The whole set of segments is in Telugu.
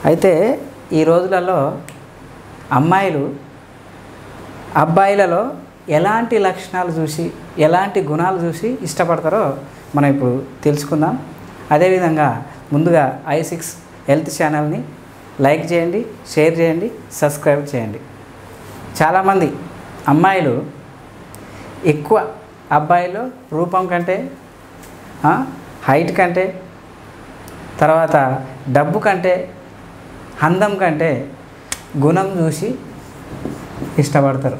అయితే ఈ రోజులలో అమ్మాయిలు అబ్బాయిలలో ఎలాంటి లక్షణాలు చూసి ఎలాంటి గుణాలు చూసి ఇష్టపడతారో మనం ఇప్పుడు తెలుసుకుందాం అదేవిధంగా ముందుగా ఐ సిక్స్ హెల్త్ ఛానల్ని లైక్ చేయండి షేర్ చేయండి సబ్స్క్రైబ్ చేయండి చాలామంది అమ్మాయిలు ఎక్కువ అబ్బాయిలు రూపం కంటే ఆ, హైట్ కంటే తర్వాత డబ్బు కంటే అందం కంటే గుణం చూసి ఇష్టపడతారు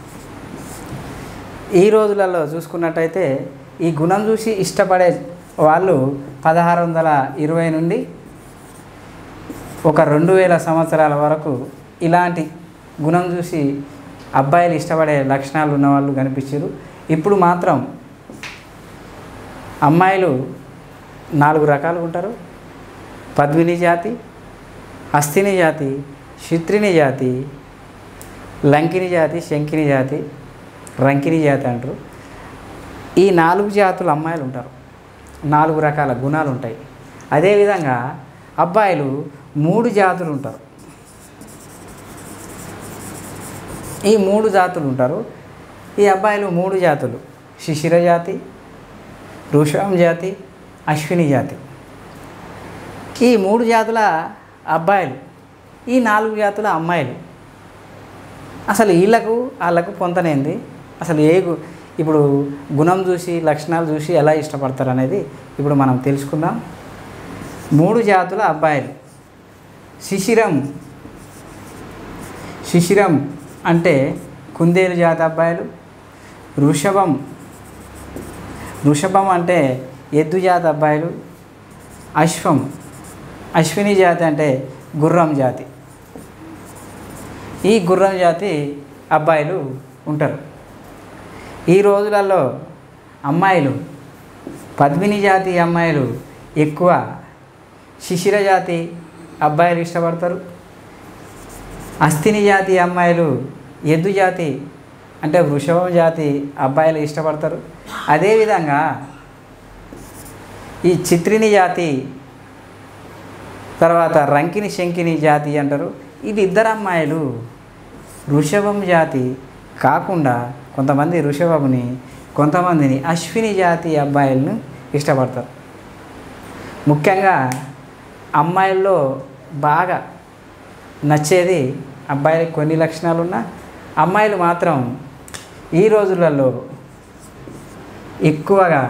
ఈ రోజులలో చూసుకున్నట్టయితే ఈ గుణం చూసి ఇష్టపడే వాళ్ళు పదహారు వందల ఇరవై నుండి ఒక రెండు వేల సంవత్సరాల వరకు ఇలాంటి గుణం చూసి అబ్బాయిలు ఇష్టపడే లక్షణాలు ఉన్నవాళ్ళు కనిపించారు ఇప్పుడు మాత్రం అమ్మాయిలు నాలుగు రకాలు ఉంటారు పద్మిని జాతి హస్తిని జాతి శిత్రిని జాతి లంకిని జాతి శంకిని జాతి రంకిని జాతి అంటారు ఈ నాలుగు జాతుల అమ్మాయిలు ఉంటారు నాలుగు రకాల గుణాలు ఉంటాయి అదేవిధంగా అబ్బాయిలు మూడు జాతులు ఉంటారు ఈ మూడు జాతులు ఉంటారు ఈ అబ్బాయిలు మూడు జాతులు శిశిర జాతి వృషభం జాతి అశ్విని జాతి ఈ మూడు జాతుల అబ్బాయిలు ఈ నాలుగు జాతుల అమ్మాయిలు అసలు వీళ్ళకు వాళ్ళకు పొంతనేంది అసలు ఏ గు- ఇప్పుడు గుణం చూసి లక్షణాలు చూసి ఎలా ఇష్టపడతారు అనేది ఇప్పుడు మనం తెలుసుకుందాం మూడు జాతుల అబ్బాయిలు శిశిరం శిశిరం అంటే కుందేలు జాతి అబ్బాయిలు వృషభం వృషభం అంటే ఎద్దు జాతి అబ్బాయిలు అశ్వం అశ్విని జాతి అంటే గుర్రం జాతి ఈ గుర్రం జాతి అబ్బాయిలు ఉంటారు ఈ రోజులలో అమ్మాయిలు పద్మిని జాతి అమ్మాయిలు ఎక్కువ శిశిర జాతి అబ్బాయిలు ఇష్టపడతారు అస్థిని జాతి అమ్మాయిలు ఎద్దు జాతి అంటే వృషభం జాతి అబ్బాయిలు ఇష్టపడతారు అదేవిధంగా ఈ చిత్రిని జాతి తర్వాత రంకిని శంకిని జాతి అంటారు ఇది ఇద్దరు అమ్మాయిలు వృషభం జాతి కాకుండా కొంతమంది వృషభముని కొంతమందిని అశ్విని జాతి అబ్బాయిలను ఇష్టపడతారు ముఖ్యంగా అమ్మాయిల్లో బాగా నచ్చేది అబ్బాయిలకు కొన్ని లక్షణాలు ఉన్నా అమ్మాయిలు మాత్రం ఈ రోజులలో ఎక్కువగా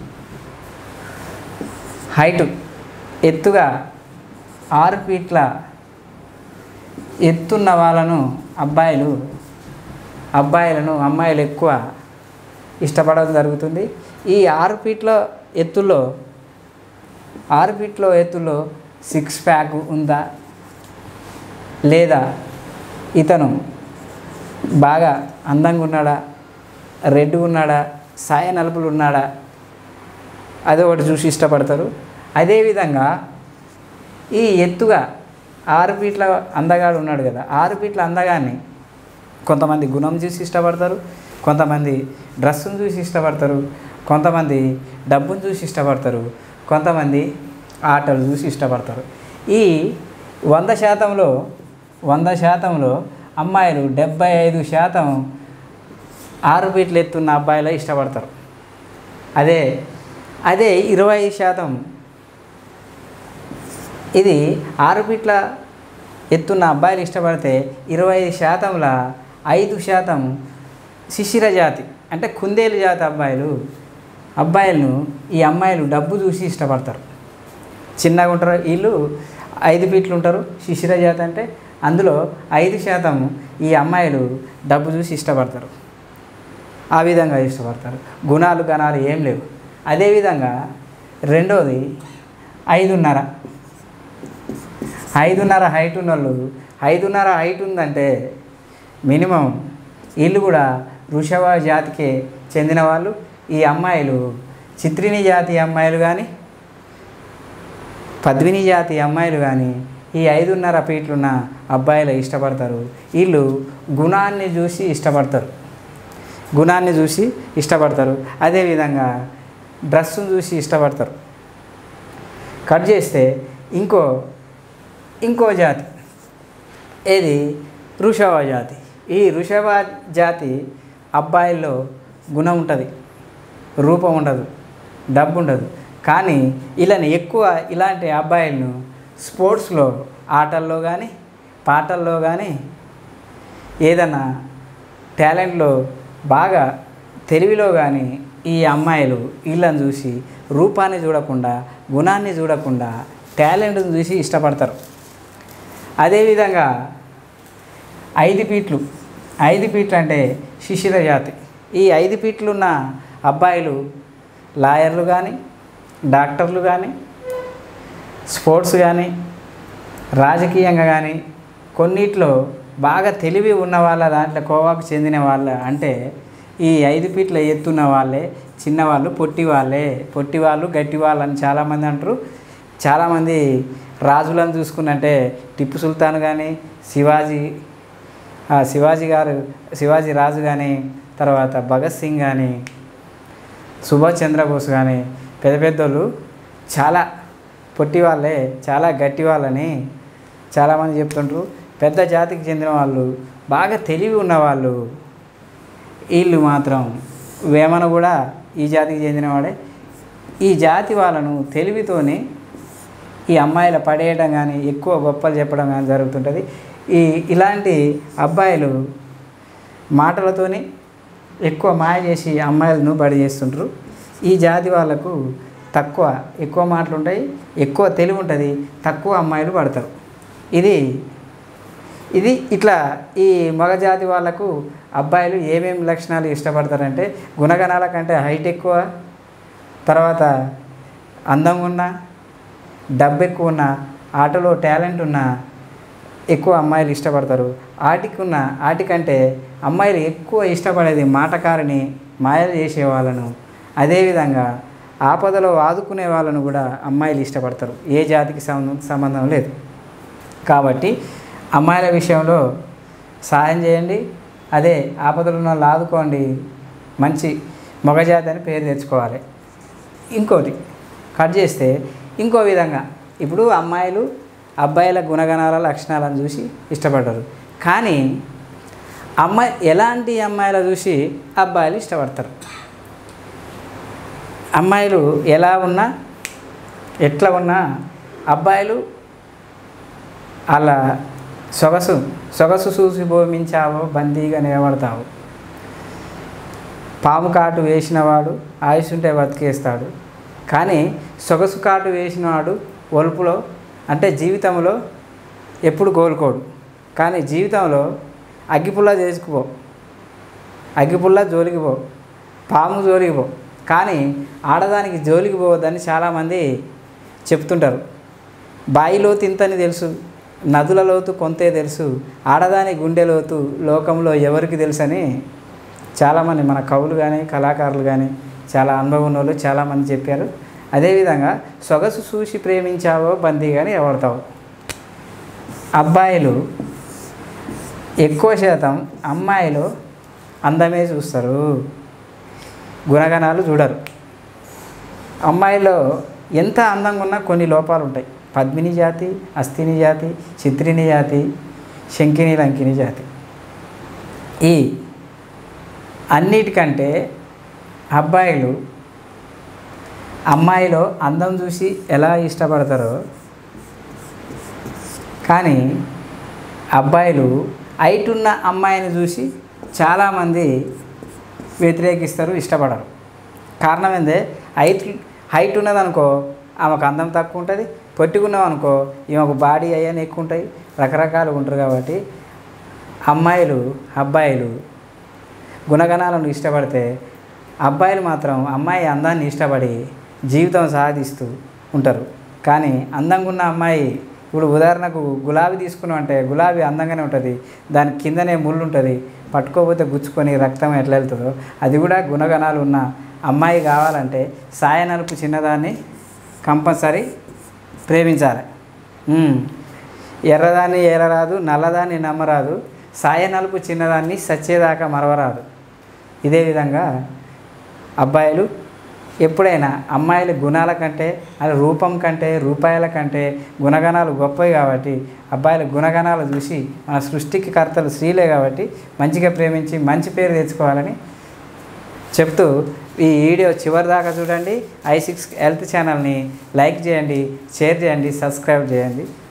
హైట్ ఎత్తుగా ఆరు ఫీట్ల ఎత్తున్న వాళ్ళను అబ్బాయిలు అబ్బాయిలను అమ్మాయిలు ఎక్కువ ఇష్టపడడం జరుగుతుంది ఈ ఆరు ఫీట్ల ఎత్తులో ఆరు ఫీట్ల ఎత్తులో సిక్స్ ప్యాక్ ఉందా లేదా ఇతను బాగా అందంగా ఉన్నాడా రెడ్గా ఉన్నాడా సాయ నలుపులు ఉన్నాడా అది ఒకటి చూసి ఇష్టపడతారు అదేవిధంగా ఈ ఎత్తుగా ఆరు ఫీట్ల అందగాడు ఉన్నాడు కదా ఆరు ఫీట్ల అందగాన్ని కొంతమంది గుణం చూసి ఇష్టపడతారు కొంతమంది డ్రెస్సును చూసి ఇష్టపడతారు కొంతమంది డబ్బును చూసి ఇష్టపడతారు కొంతమంది ఆటలు చూసి ఇష్టపడతారు ఈ వంద శాతంలో వంద శాతంలో అమ్మాయిలు డెబ్బై ఐదు శాతం ఆరు ఫీట్లు ఎత్తున్న అబ్బాయిలే ఇష్టపడతారు అదే అదే ఇరవై శాతం ఇది ఆరు ఫీట్ల ఎత్తున్న అబ్బాయిలు ఇష్టపడితే ఇరవై ఐదు శాతంలో ఐదు శాతం శిశిర జాతి అంటే కుందేలు జాతి అబ్బాయిలు అబ్బాయిలను ఈ అమ్మాయిలు డబ్బు చూసి ఇష్టపడతారు చిన్నగా ఉంటారు వీళ్ళు ఐదు ఫీట్లు ఉంటారు శిశిర జాతి అంటే అందులో ఐదు శాతం ఈ అమ్మాయిలు డబ్బు చూసి ఇష్టపడతారు ఆ విధంగా ఇష్టపడతారు గుణాలు గణాలు ఏం లేవు అదేవిధంగా రెండోది ఐదున్నర ఐదున్నర హైట్ ఉన్న వాళ్ళు ఐదున్నర హైట్ ఉందంటే మినిమం వీళ్ళు కూడా వృషభ జాతికి చెందిన వాళ్ళు ఈ అమ్మాయిలు చిత్రిని జాతి అమ్మాయిలు కానీ పద్మిని జాతి అమ్మాయిలు కానీ ఈ ఐదున్నర ఫీట్లున్న అబ్బాయిలు ఇష్టపడతారు వీళ్ళు గుణాన్ని చూసి ఇష్టపడతారు గుణాన్ని చూసి ఇష్టపడతారు అదేవిధంగా డ్రెస్సును చూసి ఇష్టపడతారు కట్ చేస్తే ఇంకో ఇంకో జాతి ఏది వృషభ జాతి ఈ వృషభ జాతి అబ్బాయిల్లో గుణం ఉంటుంది రూపం ఉండదు డబ్బు ఉండదు కానీ ఇలాని ఎక్కువ ఇలాంటి అబ్బాయిలను స్పోర్ట్స్లో ఆటల్లో కానీ పాటల్లో కానీ ఏదన్నా టాలెంట్లో బాగా తెలివిలో కానీ ఈ అమ్మాయిలు వీళ్ళని చూసి రూపాన్ని చూడకుండా గుణాన్ని చూడకుండా టాలెంట్ని చూసి ఇష్టపడతారు అదేవిధంగా ఐదు ఫీట్లు ఐదు ఫీట్లు అంటే శిశిర జాతి ఈ ఐదు ఫీట్లు ఉన్న అబ్బాయిలు లాయర్లు కానీ డాక్టర్లు కానీ స్పోర్ట్స్ కానీ రాజకీయంగా కానీ కొన్నిట్లో బాగా తెలివి ఉన్న వాళ్ళ దాంట్లో కోవాకు చెందిన వాళ్ళ అంటే ఈ ఐదు ఫీట్ల ఎత్తున్న వాళ్ళే చిన్నవాళ్ళు పొట్టి వాళ్ళే పొట్టి వాళ్ళు గట్టి వాళ్ళు అని చాలామంది అంటారు చాలామంది రాజులను చూసుకున్నంటే టిప్పు సుల్తాన్ కానీ శివాజీ ఆ, శివాజీ గారు శివాజీ రాజు కానీ తర్వాత భగత్ సింగ్ కానీ సుభాష్ చంద్రబోస్ కానీ పెద్ద పెద్దోళ్ళు చాలా పొట్టి వాళ్ళే చాలా గట్టి వాళ్ళని చాలామంది చెప్తుంటారు పెద్ద జాతికి చెందిన వాళ్ళు బాగా తెలివి ఉన్నవాళ్ళు వీళ్ళు మాత్రం వేమన కూడా ఈ జాతికి చెందినవాడే ఈ జాతి వాళ్ళను తెలివితోని ఈ అమ్మాయిల పడేయడం కానీ ఎక్కువ గొప్పలు చెప్పడం కానీ జరుగుతుంటుంది ఈ ఇలాంటి అబ్బాయిలు మాటలతోని ఎక్కువ మాయ చేసి అమ్మాయిలను బడి చేస్తుంటారు ఈ జాతి వాళ్ళకు తక్కువ ఎక్కువ మాటలు ఉంటాయి ఎక్కువ తెలివి ఉంటుంది తక్కువ అమ్మాయిలు పడతారు ఇది ఇది ఇట్లా ఈ మగ జాతి వాళ్ళకు అబ్బాయిలు ఏమేమి లక్షణాలు ఇష్టపడతారంటే గుణగణాల కంటే హైట్ ఎక్కువ తర్వాత అందంగా ఉన్న డబ్బు ఎక్కువ ఉన్న ఆటలో టాలెంట్ ఉన్న ఎక్కువ అమ్మాయిలు ఇష్టపడతారు ఆటికి ఉన్న ఆటికంటే అమ్మాయిలు ఎక్కువ ఇష్టపడేది మాటకారిని మాయలు చేసే వాళ్ళను అదేవిధంగా ఆపదలో ఆదుకునే వాళ్ళను కూడా అమ్మాయిలు ఇష్టపడతారు ఏ జాతికి సంబంధం సంబంధం లేదు కాబట్టి అమ్మాయిల విషయంలో సాయం చేయండి అదే ఆపదలు ఉన్న వాళ్ళు ఆదుకోండి మంచి మగజాతి అని పేరు తెచ్చుకోవాలి ఇంకోటి కట్ చేస్తే ఇంకో విధంగా ఇప్పుడు అమ్మాయిలు అబ్బాయిల గుణగణాల లక్షణాలను చూసి ఇష్టపడ్డారు కానీ అమ్మాయి ఎలాంటి అమ్మాయిల చూసి అబ్బాయిలు ఇష్టపడతారు అమ్మాయిలు ఎలా ఉన్నా ఎట్లా ఉన్నా అబ్బాయిలు అలా సొగసు సొగసు చూసి భూమించావో బందీగా నిలబడతావు పాము కాటు వేసినవాడు ఆయుషుంటే బతికేస్తాడు కానీ సొగసు కాటు వేసినవాడు ఒలుపులో అంటే జీవితంలో ఎప్పుడు కోలుకోడు కానీ జీవితంలో అగ్గిపుల్ల చేసుకుపో అగ్గిపుల్ల జోలికి పో పాము జోలికి పో కానీ ఆడదానికి జోలికి పోవద్దని చాలామంది చెప్తుంటారు బాయిలో తింతని తెలుసు నదుల లోతు కొంతే తెలుసు ఆడదాని గుండె లోతు లోకంలో ఎవరికి తెలుసని చాలామంది మన కవులు కానీ కళాకారులు కానీ చాలా అనుభవం ఉన్న వాళ్ళు చాలామంది చెప్పారు అదేవిధంగా సొగసు చూసి ప్రేమించావో బందీ కానీ ఎవడతావు అబ్బాయిలు ఎక్కువ శాతం అమ్మాయిలు అందమే చూస్తారు గుణగణాలు చూడరు అమ్మాయిలో ఎంత అందంగా ఉన్నా కొన్ని లోపాలు ఉంటాయి పద్మిని జాతి అస్థిని జాతి చిత్రిని జాతి శంకిని లంకిని జాతి ఈ అన్నిటికంటే అబ్బాయిలు అమ్మాయిలో అందం చూసి ఎలా ఇష్టపడతారో కానీ అబ్బాయిలు హైట్ ఉన్న అమ్మాయిని చూసి చాలామంది వ్యతిరేకిస్తారు ఇష్టపడరు కారణం ఏందే హైట్ హైట్ ఉన్నదనుకో ఆమెకు అందం తక్కువ ఉంటుంది పొట్టుకున్నాం అనుకో ఈమెకు బాడీ అయ్యని ఎక్కువ ఉంటాయి రకరకాలుగా ఉంటారు కాబట్టి అమ్మాయిలు అబ్బాయిలు గుణగణాలను ఇష్టపడితే అబ్బాయిలు మాత్రం అమ్మాయి అందాన్ని ఇష్టపడి జీవితం సాధిస్తూ ఉంటారు కానీ అందంగా ఉన్న అమ్మాయి ఇప్పుడు ఉదాహరణకు గులాబీ తీసుకున్నాం అంటే గులాబీ అందంగానే ఉంటుంది దాని కిందనే ముళ్ళు ఉంటుంది పట్టుకోకపోతే గుచ్చుకొని రక్తం ఎట్లా వెళ్తుందో అది కూడా గుణగణాలు ఉన్న అమ్మాయి కావాలంటే సాయ నలుపు చిన్నదాన్ని కంపల్సరీ ప్రేమించాలి ఉమ్. ఎర్రదాన్ని ఏరరాదు నల్లదాన్ని నమ్మరాదు సాయ నలుపు చిన్నదాన్ని సచ్చేదాకా మరవరాదు ఇదే విధంగా అబ్బాయిలు ఎప్పుడైనా అమ్మాయిల గుణాల కంటే అది రూపం కంటే రూపాయల కంటే గుణగణాలు గొప్పవి కాబట్టి అబ్బాయిల గుణగణాలు చూసి మన సృష్టికి కర్తలు స్త్రీలే కాబట్టి మంచిగా ప్రేమించి మంచి పేరు తెచ్చుకోవాలని చెప్తూ ఈ వీడియో చివరి దాకా చూడండి ఐ సిక్స్ హెల్త్ ఛానల్ని లైక్ చేయండి షేర్ చేయండి సబ్స్క్రైబ్ చేయండి